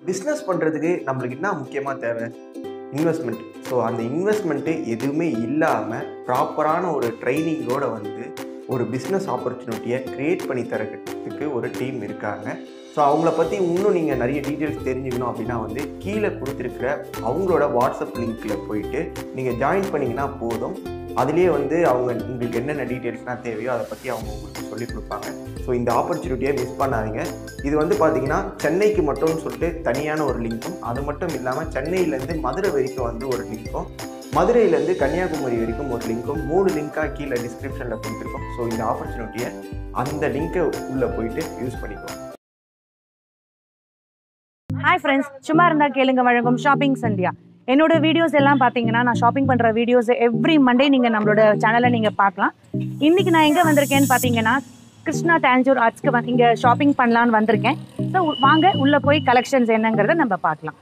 Business பண்ணுறதுக்கு நம்மளுக்கு என்ன முக்கியமாக தேவை இன்வெஸ்ட்மெண்ட் ஸோ அந்த இன்வெஸ்ட்மெண்ட்டு எதுவுமே இல்லாமல் ப்ராப்பரான ஒரு ட்ரைனிங்கோட வந்து ஒரு பிஸ்னஸ் ஆப்பர்ச்சுனிட்டியை க்ரியேட் பண்ணி தரதுக்கு ஒரு டீம் இருக்காங்க ஸோ அவங்கள பற்றி இன்னும் நீங்கள் நிறைய டீட்டெயில்ஸ் தெரிஞ்சுக்கணும் அப்படின்னா வந்து கீழே கொடுத்துருக்கிற அவங்களோட வாட்ஸ்அப் லிங்க்கில் போயிட்டு நீங்கள் ஜாயின் பண்ணிங்கன்னா போதும் அதுலேயே வந்து அவங்க உங்களுக்கு என்னென்ன டீட்டெயில்ஸ்லாம் தேவையோ அதை பற்றி அவங்க உங்களுக்கு சொல்லிக் கொடுப்பாங்க ஸோ இந்த ஆப்பர்ச்சுனிட்டியை மிஸ் பண்ணாதீங்க இது வந்து பார்த்தீங்கன்னா சென்னைக்கு மட்டும்னு சொல்லிட்டு தனியான ஒரு லிங்க்கும் அது மட்டும் இல்லாமல் சென்னையிலேருந்து மதுரை வரைக்கும் வந்து ஒரு லிங்க்கும் மதுரையிலேருந்து கன்னியாகுமரி வரைக்கும் ஒரு லிங்க்கும் மூணு லிங்காக கீழே டிஸ்கிரிப்ஷனில் கொடுத்துருக்கோம் ஸோ இந்த ஆப்பர்ச்சுனிட்டியை அந்த லிங்க்கை உள்ளே போயிட்டு யூஸ் பண்ணிக்கோங்க ஹாய் ஃப்ரெண்ட்ஸ் சும்மா இருந்தா கேளுங்க வழங்கும் ஷாப்பிங் சந்தியா என்னோட வீடியோஸ் எல்லாம் பார்த்தீங்கன்னா நான் ஷாப்பிங் பண்ணுற வீடியோஸ் எவ்ரி மண்டே நீங்கள் நம்மளோட சேனலை நீங்கள் பார்க்கலாம் இன்னைக்கு நான் எங்கே வந்திருக்கேன்னு பார்த்தீங்கன்னா கிருஷ்ணா டான்ஜூர் ஆர்ட்ஸ்க்கு வந்து இங்கே ஷாப்பிங் பண்ணலான்னு வந்திருக்கேன் ஸோ வாங்க உள்ளே போய் கலெக்ஷன்ஸ் என்னங்கிறத நம்ம பார்க்கலாம்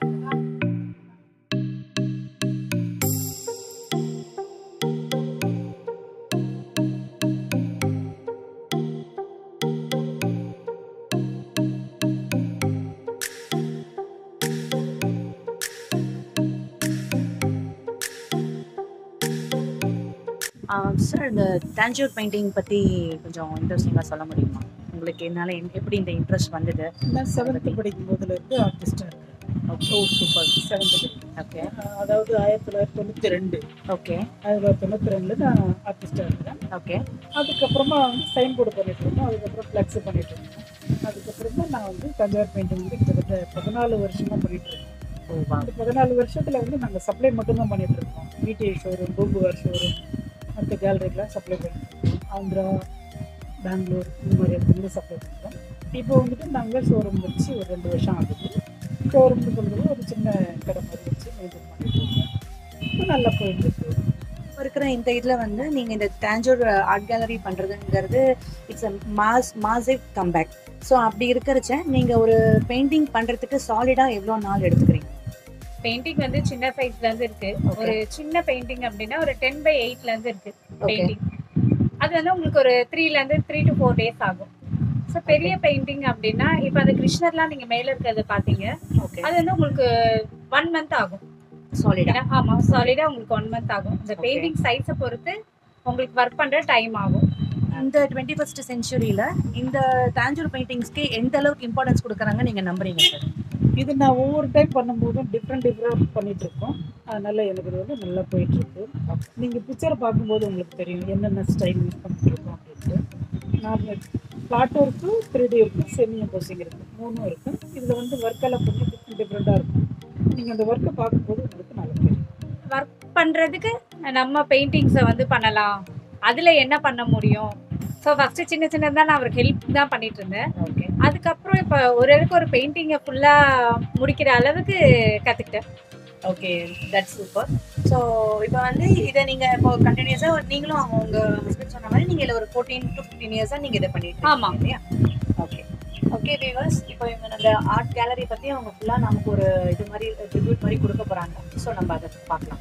சார் இந்த டான்ஜூர் பெயிண்டிங் பற்றி கொஞ்சம் இன்ட்ரெஸ்டிங்காக சொல்ல முடியுமா உங்களுக்கு என்னால் எப்படி இந்த இன்ட்ரெஸ்ட் வந்தது நான் செவன்த்து படிக்கும் போதுல இருந்து ஆர்டிஸ்டாக இருக்கேன் ஓ சூப்பர் செவன்த்து ஓகே அதாவது ஆயிரத்தி தொள்ளாயிரத்தி தொண்ணூற்றி ரெண்டு ஓகே ஆயிரத்தி தொள்ளாயிரத்தி தொண்ணூற்றி ரெண்டில் நான் ஆர்டிஸ்டாக இருக்கிறேன் ஓகே அதுக்கப்புறமா வந்து சைன் போர்டு பண்ணிட்டு இருந்தோம் அதுக்கப்புறம் ஃப்ளெக்ஸ் பண்ணிட்டு இருந்தோம் அதுக்கப்புறமா நான் வந்து தஞ்சாவூர் பெயிண்டிங் வந்து கிட்டத்தட்ட பதினாலு வருஷமாக பண்ணிட்டு இருக்கேன் ஓ வா அந்த பதினாலு வருஷத்தில் வந்து நாங்கள் சப்ளை மட்டும்தான் பண்ணிட்டு இருக்கோம் பிடிஐ ஷோரூம் பூம்புகார் ஷோரூம் மற்ற கேலரிக்கெலாம் சப்ளை பண்ணிட்டு இருக்கோம் ஆந்திரா பெங்களூர் இந்த மாதிரி இடத்துல சப்ளை பண்ணுறோம் இப்போ வந்துட்டு நாங்கள் ஷோரூம் வச்சு ஒரு ரெண்டு வருஷம் ஆகுது ஷோரூம்னு சொல்கிறது ஒரு சின்ன கடை மாதிரி வச்சு மெயின்டைன் பண்ணிட்டு இருக்கோம் இப்போ நல்லா போயிட்டு இருக்கு இப்போ இருக்கிற இந்த இதில் வந்து நீங்கள் இந்த டான்ஜூர் ஆர்ட் கேலரி பண்ணுறதுங்கிறது it's a mass massive comeback so அப்படி இருக்கிறச்ச நீங்கள் ஒரு பெயிண்டிங் பண்ணுறதுக்கு சாலிடாக எவ்வளோ நாள் எடுத்துக்கிறீங்க பெயிண்டிங் வந்து சின்ன சைஸ்ல இருந்து இருக்கு Okay. ஒரு சின்ன பெயிண்டிங் அப்படின்னா ஒரு டென் பை எயிட்ல இருந்து இருக்கு ஓகே பெயிண்டிங் அது வந்து உங்களுக்கு ஒரு த்ரீல இருந்து த்ரீ டு ஃபோர் டேஸ் ஆகும் ஸோ பெரிய பெயிண்டிங் அப்படின்னா இப்போ அந்த கிருஷ்ணர்லாம் நீங்க மேல இருக்கிறது பாத்தீங்க ஓகே அது வந்து உங்களுக்கு ஒன் மந்த் ஆகும் சாலிடாக ஏன்னா, ஆமா சாலிடா உங்களுக்கு ஒன் மந்த் ஆகும் இந்த Okay. பெயிண்டிங் சைஸை பொறுத்து உங்களுக்கு ஒர்க் பண்ற டைம் ஆகும் இந்த டுவெண்ட்டி ஃபஸ்ட் செஞ்சுரியில் இந்த டான்ஜூர் பெயிண்டிங்ஸ்க்கு எந்த அளவுக்கு இம்பார்ட்டன்ஸ் கொடுக்குறாங்க நீங்கள் நம்புறீங்க சார் இது நான் ஒவ்வொரு டைம் பண்ணும்போதும் டிஃப்ரெண்ட் டிஃப்ரெண்ட் பண்ணிட்டு இருக்கோம் அதனால எனக்கு இது வந்து நல்லா போயிட்டு இருக்கு நீங்கள் பிக்சரை பார்க்கும்போது உங்களுக்கு தெரியும் என்னென்ன ஸ்டைல் யூஸ் பண்ணிட்டு இருக்கோம் அப்படின்ட்டு normal flat work three D இருக்கும் செமி எம்போசிங் இருக்குது மூணும் இருக்குது இதில் வந்து ஒர்க்கெல்லாம் கொஞ்சம் டிஃப்ரெண்ட் டிஃப்ரெண்ட்டாக இருக்கும் நீங்கள் அந்த ஒர்க்கை பார்க்கும்போது உங்களுக்கு நல்லா தெரியும் ஒர்க் பண்றதுக்கு நம்ம பெயிண்டிங்ஸை வந்து பண்ணலாம் அதுல என்ன பண்ண முடியும் ஸோ ஃபர்ஸ்ட் சின்ன சின்னதா நான் அவருக்கு ஹெல்ப் தான் பண்ணிட்டு இருந்தேன் ஓகே அதுக்கப்புறம் இப்போ ஒரு அளவுக்கு ஒரு பெயிண்டிங்கை ஃபுல்லா முடிக்கிற அளவுக்கு கத்துக்கிட்டேன் ஓகே தட்ஸ் சூப்பர் ஸோ இப்போ வந்து இதை நீங்கள் இப்போ கண்டினியூஸாக நீங்களும் அவங்க உங்கள் ஹஸ்பண்ட் சொன்ன மாதிரி நீங்கள் இதில் ஒரு ஃபோர்டீன் டு ஃபிஃப்டீன் இயர்ஸாக நீங்கள் இதை பண்ணிட்டு ஆமா. இல்லையா ஓகே ஓகே வியூவர்ஸ் இப்போ இவங்க அந்த ஆர்ட் கேலரி பற்றி அவங்க ஃபுல்லாக நமக்கு ஒரு இது மாதிரி ட்ரிபியூட் மாதிரி கொடுக்க போகிறாங்க ஸோ நம்ம அதை பார்க்கலாம்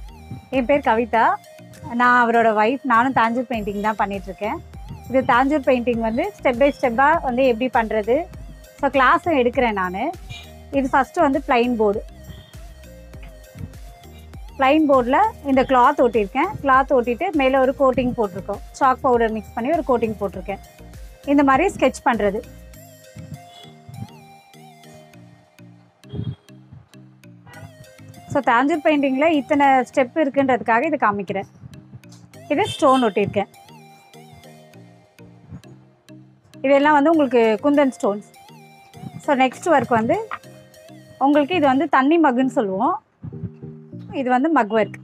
என் பேர் கவிதா நான் அவரோட ஒய்ஃப் நானும் தாஞ்சூர் பெயிண்டிங் தான் பண்ணிட்டு இருக்கேன் இது தாஞ்சூர் பெயிண்டிங் வந்து ஸ்டெப் பை ஸ்டெப்பாக வந்து எப்படி பண்ணுறது ஸோ கிளாஸும் எடுக்கிறேன் நான் இது ஃபஸ்ட்டு வந்து ப்ளைன் போர்டு ப்ளைன் போர்டில் இந்த கிளாத் ஒட்டியிருக்கேன் கிளாத் ஒட்டிட்டு மேலே ஒரு கோட்டிங் போட்டிருக்கோம் சாக் பவுடர் மிக்ஸ் பண்ணி ஒரு கோட்டிங் போட்டிருக்கேன் இந்த மாதிரி ஸ்கெட்ச் பண்ணுறது ஸோ தாஞ்சூர் பெயிண்டிங்கில் இத்தனை ஸ்டெப் இருக்குன்றதுக்காக இது காமிக்கிறேன் இது ஸ்டோன் ஒட்டியிருக்கேன் இதெல்லாம் வந்து உங்களுக்கு kundan stones so next work வந்து உங்களுக்கு இது வந்து தண்ணி மகுன்னு சொல்லுவோம் இது வந்து மக் ஒர்க்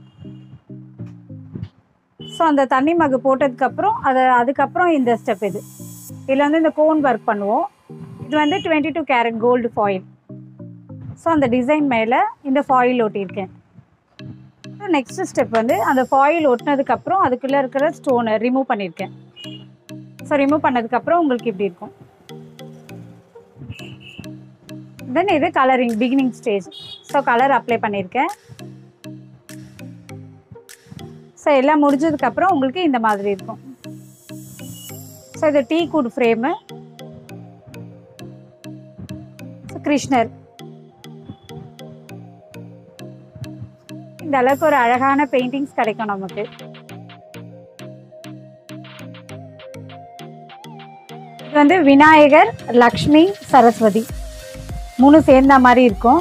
ஸோ அந்த தண்ணி மகு போட்டதுக்கப்புறம் அதை அதுக்கப்புறம் இந்த ஸ்டெப் இது இதில் வந்து இந்த கோன் ஒர்க் பண்ணுவோம் இது வந்து twenty two carat gold foil so அந்த டிசைன் மேலே இந்த ஃபாயில் ஒட்டியிருக்கேன் நெக்ஸ்ட் ஸ்டெப் வந்து அந்த ஃபாயில் ஒட்டினதுக்கப்புறம் அதுக்குள்ளே இருக்கிற ஸ்டோனை ரிமூவ் பண்ணியிருக்கேன் ஸோ ரிமூவ் பண்ணதுக்கப்புறம் உங்களுக்கு இப்படி இருக்கும் தென் இது colouring beginning stage so colour apply பண்ணியிருக்கேன் ஸோ எல்லாம் முடிஞ்சதுக்கப்புறம் உங்களுக்கு இந்த மாதிரி இருக்கும் ஸோ இது டீ கூட் ஃப்ரேமு கிருஷ்ணர் இந்த அளவுக்கு ஒரு அழகான பெயிண்டிங்ஸ் கிடைக்கும் நமக்கு இது வந்து விநாயகர் லக்ஷ்மி சரஸ்வதி மூணு சேர்ந்த மாதிரி இருக்கும்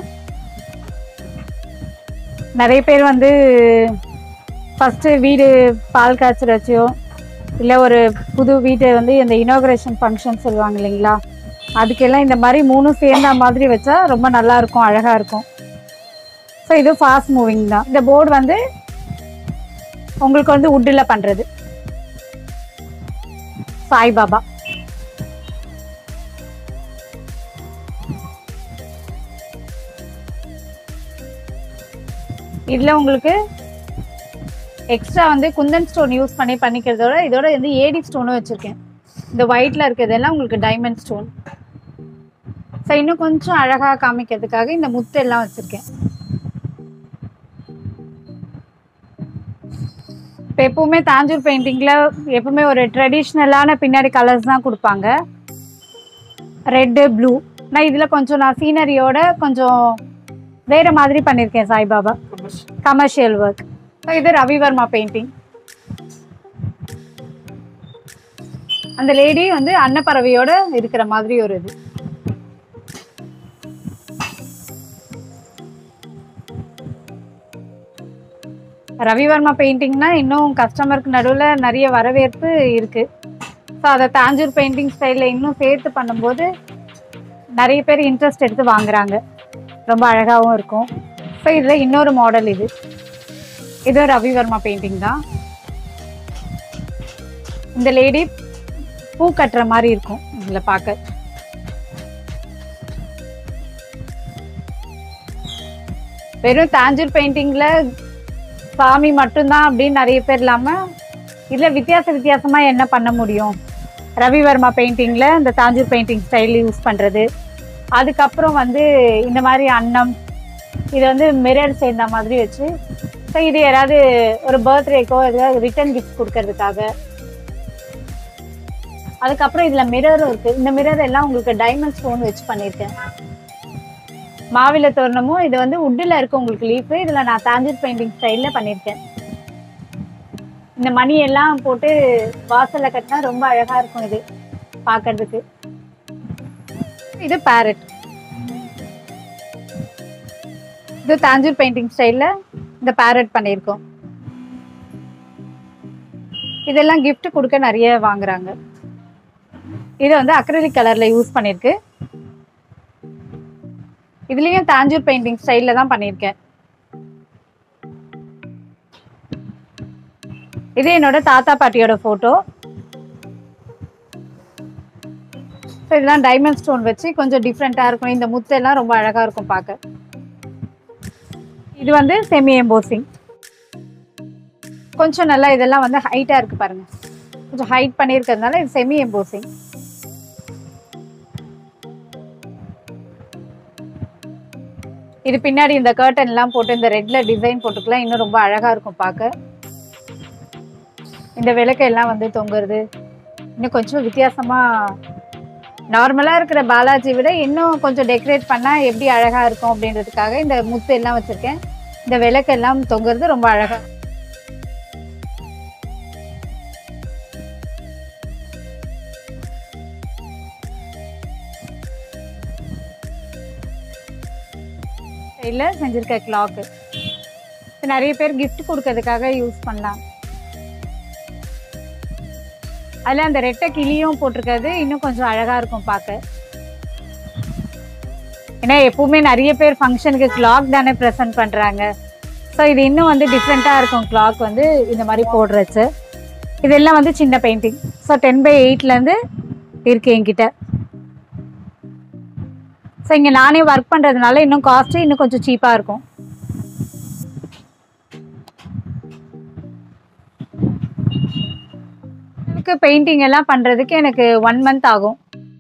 நிறைய பேர் வந்து ஃபஸ்ட்டு வீடு பால் காய்ச்சல் வச்சோ இல்லை ஒரு புது வீட்டை வந்து இந்த இனாகுரேஷன் ஃபங்க்ஷன் சொல்லுவாங்க இல்லைங்களா அதுக்கெல்லாம் இந்த மாதிரி மூணும் சேர்ந்த மாதிரி வச்சா ரொம்ப நல்லா இருக்கும் அழகாக இருக்கும் ஸோ இது ஃபாஸ்ட் மூவிங் தான் இந்த போர்டு வந்து உங்களுக்கு வந்து உட்டில் பண்ணுறது சாய்பாபா இதில் உங்களுக்கு எக்ஸ்ட்ரா வந்து குந்தன் ஸ்டோன் யூஸ் பண்ணி பண்ணிக்கிறதோட இதோட வந்து ஏடி ஸ்டோனும் வச்சுருக்கேன் இந்த ஒயிட்டில் இருக்கிறதெல்லாம் உங்களுக்கு டைமண்ட் ஸ்டோன் ஸோ இன்னும் கொஞ்சம் அழகாக காமிக்கிறதுக்காக இந்த முத்து எல்லாம் வச்சுருக்கேன் இப்போ எப்பவுமே தாஞ்சூர் பெயிண்டிங்கில் எப்பவுமே ஒரு ட்ரெடிஷ்னலான பின்னாடி கலர்ஸ் தான் கொடுப்பாங்க ரெட்டு ப்ளூ நான் இதில் கொஞ்சம் நான் சீனரியோட கொஞ்சம் வேற மாதிரி பண்ணியிருக்கேன் சாய்பாபா கமர்ஷியல் ஒர்க் இது ரவிவர்மா பெயிண்டிங் அந்த லேடி வந்து அன்னப்பறவையோட இருக்கிற மாதிரி ஒரு இது ரவிவர்மா பெயிண்டிங்னா இன்னும் கஸ்டமருக்கு நடுவில் நிறைய வரவேற்பு இருக்கு ஸோ அதை தாஞ்சூர் பெயிண்டிங் ஸ்டைலில் இன்னும் சேர்த்து பண்ணும்போது நிறைய பேர் இன்ட்ரெஸ்ட் எடுத்து வாங்குறாங்க ரொம்ப அழகாகவும் இருக்கும் ஸோ இதில் இன்னொரு மாடல் இது இது ரவிவர்மா பெயிண்டிங் தான் இந்த லேடி பூ கட்டுற மாதிரி இருக்கும் இதில் பார்க்க வெறும் தாஞ்சூர் பெயிண்டிங்கில் சாமி மட்டும்தான் அப்படின்னு நிறைய பேர் இல்லாமல் இதில் வித்தியாச வித்தியாசமாக என்ன பண்ண முடியும் ரவிவர்மா பெயிண்டிங்கில் இந்த தாஞ்சூர் பெயிண்டிங் ஸ்டைல் யூஸ் பண்ணுறது அதுக்கப்புறம் வந்து இந்த மாதிரி அன்னம் இது வந்து மிரர் சேர்ந்த மாதிரி வச்சு ஸோ இது யாராவது ஒரு பர்த்டேக்கோ ஏதாவது ரிட்டர்ன் கிஃப்ட் கொடுக்கறதுக்காக அதுக்கப்புறம் இதில் மிரரும் இருக்குது இந்த மிரர் எல்லாம் உங்களுக்கு டைமண்ட் ஸ்டோன் வச்சு பண்ணியிருக்கேன் மாவில தோரணமும் இது வந்து உட்டில் இருக்கு உங்களுக்கு லீஃபு இதில் நான் தாஞ்சூர் பெயிண்டிங் ஸ்டைலில் பண்ணியிருக்கேன் இந்த மணி எல்லாம் போட்டு வாசல்ல கட்டினா ரொம்ப அழகா இருக்கும் இது பார்க்கிறதுக்கு இது பேரட் இது தாஞ்சூர் பெயிண்டிங் ஸ்டைலில் இந்த பேரட் பண்ணியிருக்கோம் இதெல்லாம் gift கொடுக்க நிறைய வாங்குறாங்க இது வந்து அக்ரிலிக் கலர்ல யூஸ் பண்ணியிருக்கு இதுலயும் தாஞ்சூர் பெயிண்டிங் ஸ்டைல்ல தான் பண்ணியிருக்கேன் இது என்னோட தாத்தா பாட்டியோட போட்டோ இதெல்லாம் டைமண்ட் ஸ்டோன் வச்சு கொஞ்சம் டிஃப்ரெண்ட்டாக இருக்கும் இந்த முத்தெல்லாம் ரொம்ப அழகாக இருக்கும் பார்க்க இது வந்து செமி எம்போசிங் கொஞ்சம் நல்லா இதெல்லாம் வந்து ஹைட்டாக இருக்கு பாருங்க கொஞ்சம் ஹைட் பண்ணியிருக்கிறதுனால இது செமி எம்போசிங் இது பின்னாடி இந்த கர்டன் எல்லாம் போட்டு இந்த ரெட்ல டிசைன் போட்டுக்கலாம் இன்னும் ரொம்ப அழகா இருக்கும் பார்க்க இந்த விளக்கு எல்லாம் வந்து தொங்குறது இன்னும் கொஞ்சம் வித்தியாசமா நார்மலா இருக்கிற பாலாஜி விட இன்னும் கொஞ்சம் டெக்கரேட் பண்ணா எப்படி அழகா இருக்கும் அப்படின்றதுக்காக இந்த முத்து எல்லாம் வச்சிருக்கேன் இந்த விளக்கு எல்லாம் தொங்குறது ரொம்ப அழகா இல்லை செஞ்சிருக்க கிளாக்கு நிறைய பேர் gift கொடுக்கறதுக்காக யூஸ் பண்ணலாம் அதில் அந்த ரெட்டை கிளியும் போட்டிருக்கிறது இன்னும் கொஞ்சம் அழகா இருக்கும் பார்க்க ஏன்னா எப்பவுமே நிறைய பேர் ஃபங்க்ஷனுக்கு கிளாக் தானே ப்ரெசென்ட் பண்றாங்க ஸோ இது இன்னும் வந்து டிஃப்ரெண்ட்டாக இருக்கும் கிளாக் வந்து இந்த மாதிரி போடுறச்சு இதெல்லாம் வந்து சின்ன பெயிண்டிங் ஸோ டென் பை எயிட்லேருந்து இருக்கு என்கிட்ட ஸோ இங்கே நானே ஒர்க் பண்ணுறதுனால இன்னும் காஸ்ட்டு இன்னும் கொஞ்சம் சீப்பாக இருக்கும் எனக்கு பெயிண்டிங் எல்லாம் பண்ணுறதுக்கு எனக்கு ஒன் மந்த் ஆகும்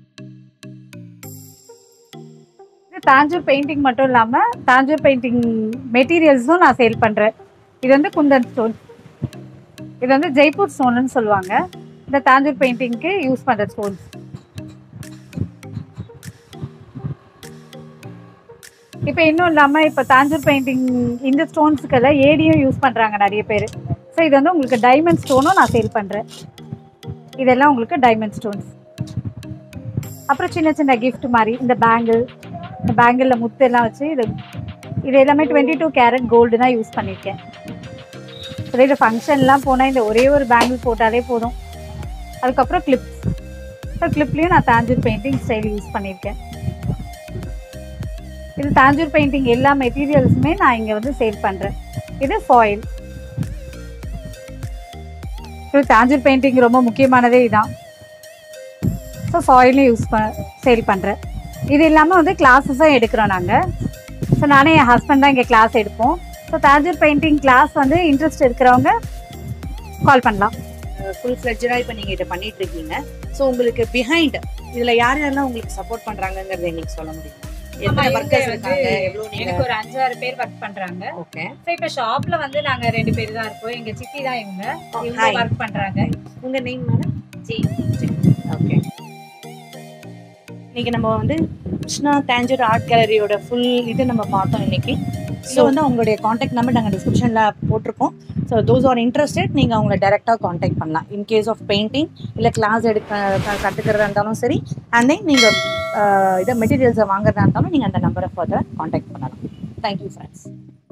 இது தாஞ்சூர் பெயிண்டிங் மட்டும் இல்லாமல் தாஞ்சூர் பெயிண்டிங் மெட்டீரியல்ஸும் நான் சேல் பண்ணுறேன் இது வந்து குந்தன் ஸ்டோன் இது வந்து ஜெய்ப்பூர் ஸ்டோன்னு சொல்லுவாங்க இந்த தாஞ்சூர் பெயிண்டிங்க்கு யூஸ் பண்ணுற ஸ்டோன்ஸ் இப்போ இன்னும் இல்லாமல் இப்போ தாஞ்சூர் பெயிண்டிங் இந்த ஸ்டோன்ஸுக்கெல்லாம் ஏடியும் யூஸ் பண்ணுறாங்க நிறைய பேர் ஸோ இது வந்து உங்களுக்கு டைமண்ட் ஸ்டோனும் நான் சேல் பண்ணுறேன் இதெல்லாம் உங்களுக்கு டைமண்ட் ஸ்டோன்ஸ் அப்புறம் சின்ன சின்ன gift மாதிரி இந்த பேங்கிள் இந்த பேங்கிளில் முத்து எல்லாம் வச்சு இது இது எல்லாமே டுவெண்ட்டி டூ கேரட் கோல்டு தான் யூஸ் பண்ணியிருக்கேன் ஸோ இது ஃபங்க்ஷன்லாம் போனால் இந்த ஒரே ஒரு பேங்கிள் போட்டாலே போதும் அதுக்கப்புறம் கிளிப் ஸோ கிளிப்லேயும் நான் தாஞ்சூர் பெயிண்டிங் ஸ்டைல் யூஸ் பண்ணியிருக்கேன் இது தாஞ்சூர் பெயிண்டிங் எல்லா மெட்டீரியல்ஸுமே நான் இங்கே வந்து சேல் பண்ணுறேன் இது ஃபாயில் இது தாஞ்சூர் பெயிண்டிங் ரொம்ப முக்கியமானதே இதான் ஸோ ஃபாயிலும் யூஸ் ப சேல் பண்ணுறேன் இது இல்லாமல் வந்து கிளாஸஸும் எடுக்கிறோம் நாங்கள் ஸோ நானே என் ஹஸ்பண்ட் தான் இங்கே கிளாஸ் எடுப்போம் ஸோ தாஞ்சூர் பெயிண்டிங் கிளாஸ் வந்து இன்ட்ரெஸ்ட் இருக்கிறவங்க கால் பண்ணலாம் ஃபுல் ஃப்ளெஜ்டாக இப்போ நீங்கள் இதை பண்ணிட்டு இருக்கீங்க ஸோ உங்களுக்கு பிஹைண்ட் இதில் யார் யாரெல்லாம் உங்களுக்கு சப்போர்ட் பண்ணுறாங்கங்கிறத எங்களுக்கு சொல்ல முடியும் எத்தனை ஆமா, ஒர்க்கர்ஸ் இங்க இருக்காங்க வந்து எவ்வளோ எனக்கு நீங்கள் ஒரு அஞ்சாறு பேர் ஒர்க் பண்றாங்க ஓகே ஸோ இப்போ ஷாப்ல வந்து நாங்க ரெண்டு பேர் தான் இருப்போம் எங்க சித்தி தான் இவங்க இவங்க Hi. ஒர்க் பண்றாங்க உங்கள் நேம் மேடம் ஜி ஓகே இன்னைக்கு நம்ம வந்து கிருஷ்ணா தேஞ்சூர் ஆர்ட் கேலரியோட ஃபுல் இது நம்ம பார்த்தோம் இன்னைக்கு ஸோ வந்து அவங்களுடைய காண்டாக்ட் நம்பர் நாங்கள் டிஸ்கிரிப்ஷனில் போட்டிருக்கோம் ஸோ தோஸ் ஆர் இன்ட்ரெஸ்டட் நீங்கள் அவங்கள டேரெக்டாக காண்டாக்ட் பண்ணலாம் இன் கேஸ் ஆஃப் பெயிண்டிங் இல்லை கிளாஸ் எடுக்க க- கற்றுக்கிறதா இருந்தாலும் சரி அண்ட் தென் நீங்கள் இதை மெட்டீரியல்ஸை வாங்குறதா இருந்தாலும் நீங்கள் அந்த நம்பரை ஃபர்தர் காண்டாக்ட் பண்ணலாம் தேங்க்யூ ஃப்ரெண்ட்ஸ்